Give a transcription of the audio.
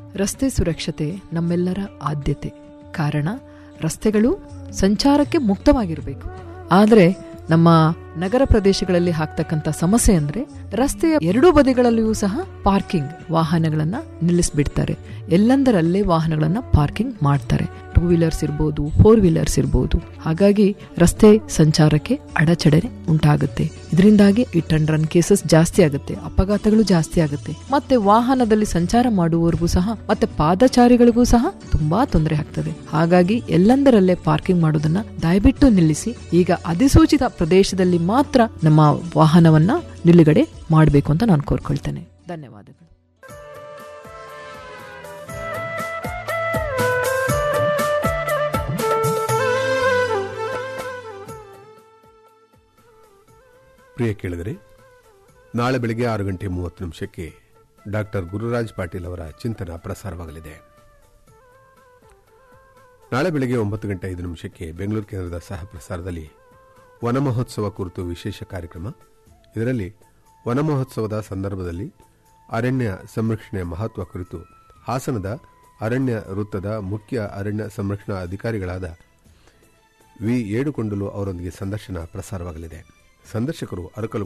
ರಸ್ತೆ ಸುರಕ್ಷತೆ ನಮ್ಮೆಲ್ಲರ ಆದ್ಯತೆ ಕಾರಣ ರಸ್ತೆಗಳು ಸಂಚಾರಕ್ಕೆ ಮುಕ್ತವಾಗಿರಬೇಕು ಆದರೆ ನಮ್ಮ ನಗರ ಪ್ರದೇಶಗಳಲ್ಲಿ ಆಗ್ತಕ್ಕಂಥ ಸಮಸ್ಯೆ ಅಂದ್ರೆ ರಸ್ತೆಯ ಎರಡೂ ಬದಿಗಳಲ್ಲಿಯೂ ಸಹ ಪಾರ್ಕಿಂಗ್ ವಾಹನಗಳನ್ನ ನಿಲ್ಲಿಸ್ಬಿಡ್ತಾರೆ ಎಲ್ಲಂದರಲ್ಲೇ ವಾಹನಗಳನ್ನ ಪಾರ್ಕಿಂಗ್ ಮಾಡ್ತಾರೆ ಟೂ ವೀಲರ್ಸ್ ಇರ್ಬೋದು ಫೋರ್ ವೀಲರ್ಸ್ ಇರ್ಬೋದು ಹಾಗಾಗಿ ರಸ್ತೆ ಸಂಚಾರಕ್ಕೆ ಅಡಚಣೆ ಉಂಟಾಗುತ್ತೆ ಇದರಿಂದಾಗಿ ಇಟ್ ಅಂಡ್ ರನ್ ಕೇಸಸ್ ಜಾಸ್ತಿ ಆಗುತ್ತೆ ಅಪಘಾತಗಳು ಜಾಸ್ತಿ ಆಗುತ್ತೆ ಮತ್ತೆ ವಾಹನದಲ್ಲಿ ಸಂಚಾರ ಮಾಡುವವರಿಗೂ ಸಹ ಮತ್ತೆ ಪಾದಚಾರಿಗಳಿಗೂ ಸಹ ತುಂಬಾ ತೊಂದರೆ ಆಗ್ತದೆ ಹಾಗಾಗಿ ಎಲ್ಲಂದರಲ್ಲೇ ಪಾರ್ಕಿಂಗ್ ಮಾಡೋದನ್ನ ದಯವಿಟ್ಟು ನಿಲ್ಲಿಸಿ ಈಗ ಅಧಿಸೂಚಿತ ಪ್ರದೇಶದಲ್ಲಿ ಮಾತ್ರ ನಮ್ಮ ವಾಹನವನ್ನ ನಿಲುಗಡೆ ಮಾಡಬೇಕು ಅಂತ ನಾನು ಕೋರ್ಕೊಳ್ತೇನೆ ಧನ್ಯವಾದಗಳು ಪ್ರಿಯ ಕೇಳಿದರೆ ನಾಳೆ ಬೆಳಿಗ್ಗೆ ಆರು ಗಂಟೆ ಮೂವತ್ತು ನಿಮಿಷಕ್ಕೆ ಡಾಕ್ಟರ್ ಗುರುರಾಜ್ ಪಾಟೀಲ್ ಅವರ ಚಿಂತನ ಪ್ರಸಾರವಾಗಲಿದೆ ನಾಳೆ ಬೆಳಿಗ್ಗೆ ಒಂಬತ್ತು ಗಂಟೆ ಐದು ನಿಮಿಷಕ್ಕೆ ಬೆಂಗಳೂರು ಕೇಂದ್ರದ ಸಹ ಪ್ರಸಾರದಲ್ಲಿ ವನ ಮಹೋತ್ಸವ ಕುರಿತು ವಿಶೇಷ ಕಾರ್ಯಕ್ರಮ ಇದರಲ್ಲಿ ವನ ಮಹೋತ್ಸವದ ಸಂದರ್ಭದಲ್ಲಿ ಅರಣ್ಯ ಸಂರಕ್ಷಣೆಯ ಮಹತ್ವ ಕುರಿತು ಹಾಸನದ ಅರಣ್ಯ ವೃತ್ತದ ಮುಖ್ಯ ಅರಣ್ಯ ಸಂರಕ್ಷಣಾ ಅಧಿಕಾರಿಗಳಾದ ವಿ ಏಡುಕೊಂಡಲು ಅವರೊಂದಿಗೆ ಸಂದರ್ಶನ ಪ್ರಸಾರವಾಗಲಿದೆ ಸಂದರ್ಶಕರು ಅರಕಲು